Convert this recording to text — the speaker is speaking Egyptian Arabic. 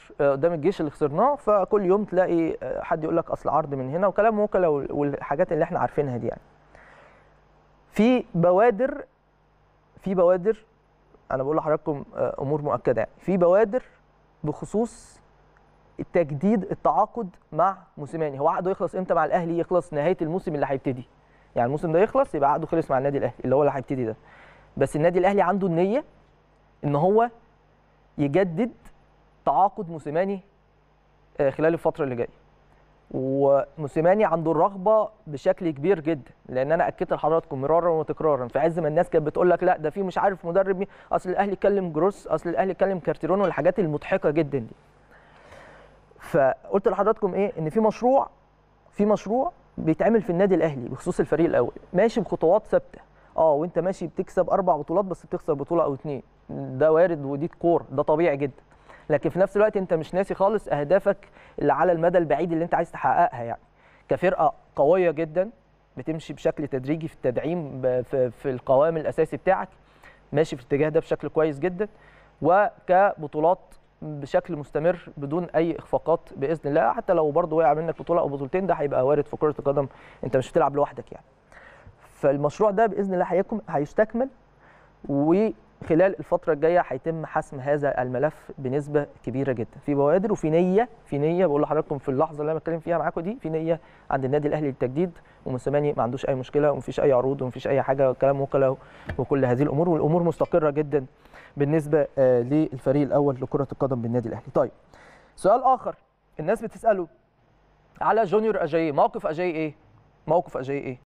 آه، قدام الجيش اللي خسرناه فكل يوم تلاقي آه، حد يقول لك اصل عرض من هنا وكلام وكلاء وال- والحاجات اللي احنا عارفينها دي يعني في بوادر في بوادر انا بقول لحضراتكم آه، امور مؤكده يعني في بوادر بخصوص التجديد التعاقد مع موسيماني هو عقده يخلص امتى مع الاهلي يخلص نهايه الموسم اللي هيبتدي يعني الموسم ده يخلص يبقى عقده خلص مع النادي الاهلي اللي هو اللي هيبتدي ده بس النادي الاهلي عنده النيه ان هو يجدد تعاقد موسيماني آه، خلال الفتره اللي جايه وموسيماني عنده الرغبه بشكل كبير جدا لان انا اكدت لحضراتكم مرارا وتكرارا في عز ما الناس كانت بتقول لك لا ده في مش عارف مدرب مين اصل الاهلي كلم جروس اصل الاهلي كلم كارتيرون والحاجات المضحكه جدا دي فقلت لحضراتكم ايه ان في مشروع في مشروع بيتعمل في النادي الاهلي بخصوص الفريق الاول ماشي بخطوات ثابته اه وانت ماشي بتكسب اربع بطولات بس بتخسر بطوله او اتنين ده وارد ودي كوره ده طبيعي جدا لكن في نفس الوقت انت مش ناسي خالص اهدافك اللي على المدى البعيد اللي انت عايز تحققها يعني كفرقه قويه جدا بتمشي بشكل تدريجي في التدعيم ب- في, في القوام الاساسي بتاعك ماشي في الاتجاه ده بشكل كويس جدا وكبطولات بشكل مستمر بدون اي اخفاقات باذن الله حتى لو برضه وقع منك بطوله او بطولتين ده هيبقى وارد في كره القدم انت مش بتلعب لوحدك يعني فالمشروع ده باذن الله هيكم هيستكمل وخلال الفتره الجايه هيتم حسم هذا الملف بنسبه كبيره جدا في بوادر وفي نيه في نيه بقول لحضراتكم في اللحظه اللي انا بتكلم فيها معاكم دي في نيه عند النادي الاهلي للتجديد وموسيماني ما عندوش اي مشكله ومفيش اي عروض ومفيش اي حاجه كلام وكلاء وكل هذه الامور والامور مستقره جدا بالنسبه آه، للفريق الاول لكره القدم بالنادي الاهلي طيب سؤال اخر الناس بتساله على جونيور اجاي موقف اجاي ايه موقف اجاي ايه